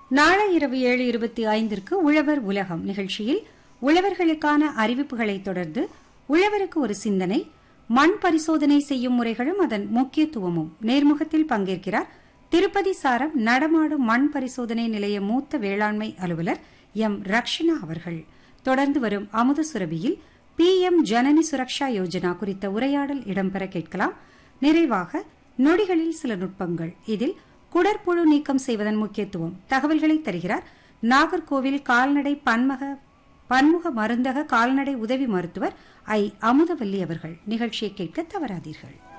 நாளை இரவு ஏழு இருபத்தி ஐந்திற்கு உழவர் உலகம் நிகழ்ச்சியில் உழவர்களுக்கான அறிவிப்புகளை தொடர்ந்து உழவருக்கு ஒரு சிந்தனை மண் பரிசோதனை செய்யும் முறைகளும் அதன் முக்கியத்துவமும் நேர்முகத்தில் பங்கேற்கிறார் திருப்பதி சாரம் நடமாடும் மண் பரிசோதனை நிலைய மூத்த வேளாண்மை அலுவலர் எம் ரக்ஷனா அவர்கள் தொடர்ந்து வரும் அமுத சுரபியில் பி எம் ஜனனி சுரக்ஷா யோஜனா குறித்த உரையாடல் இடம்பெற கேட்கலாம் நிறைவாக நொடிகளில் சில நுட்பங்கள் இதில் குடற்புழு நீக்கம் செய்வதன் முக்கியத்துவம் தகவல்களை தருகிறார் நாகர்கோவில் கால்நடை பன்மக பன்முக மருந்தக கால்நடை உதவி மருத்துவர் ஐ அமுதவல்லி அவர்கள் நிகழ்ச்சியை கேட்க தவறாதீர்கள்